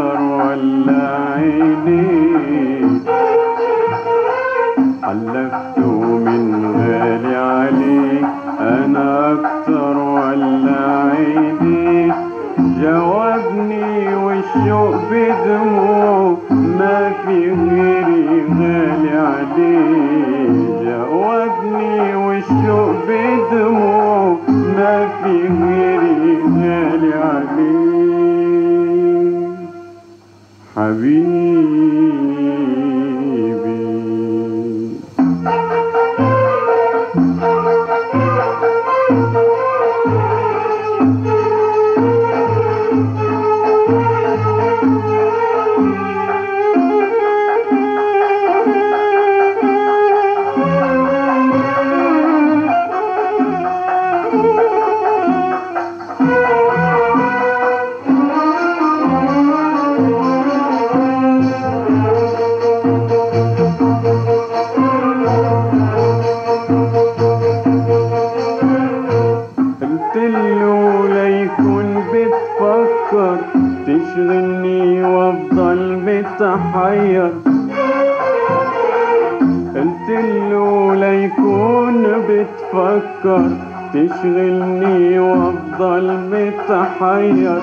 اكتر ولا عينيك حلفته من غالي عليك انا اكتر ولا عينيك جاوبني والشوق بدموع ما في غيري غالي عليك جاوبني والشوق بدموع ما في غيري غالي عليك حبيبي قلت له ليكون بتفكر تشغلني وافضل متحير قلت له ليكون بتفكر تشغلني وافضل متحير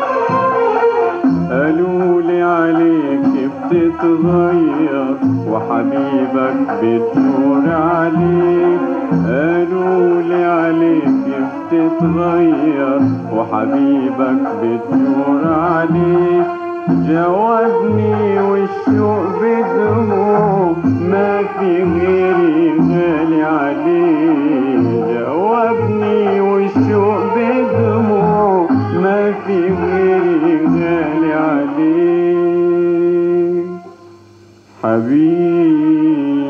قالوا لي عليك بتتغير وحبيبك بتدور عليك قالوا لي عليك بتتغير وحبيبك بتدور عليك جاوبني والشوق بدموع ما في غيري غالي عليك جاوبني والشوق بدموع ما في غيري غالي عليك حبيبي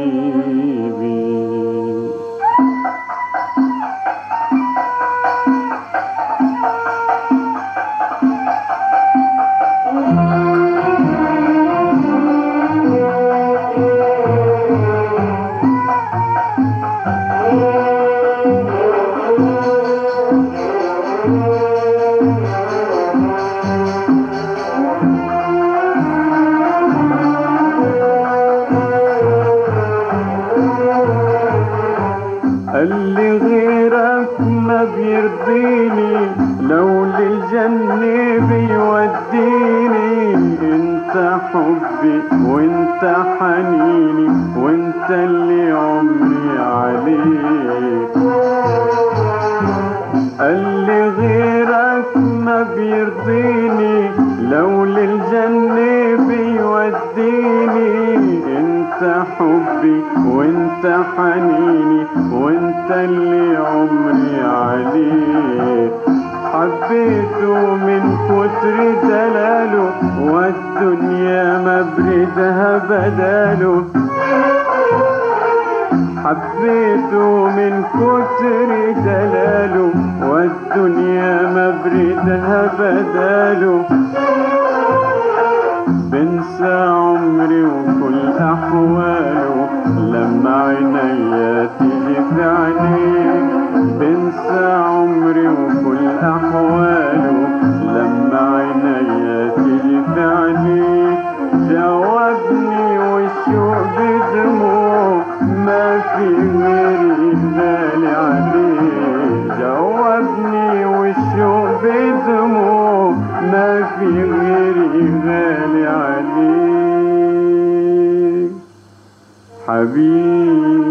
قال لي غيرك ما بيرضيني لو للجنة بيوديني انت حبي وانت حنيني وانت اللي عمري عليك قال لي غيرك ما بيرضيني لو للجنة بيوديني انت حبي وانت حنيني وانت اللي عمري عليك حبيته من كتر دلاله والدنيا مبردها بداله حبيته من كتر دلاله والدنيا مبردها بداله بنسى عمري وكل أحواله لما عينيا تيجي في عينيك بنسى عمري وكل أحواله لما عينيا تيجي في عينيك جاوبني والشوق بدموع ما في غيري غالي عليك جاوبني والشوق بدموع ما في غيري غالي عليك حبيبي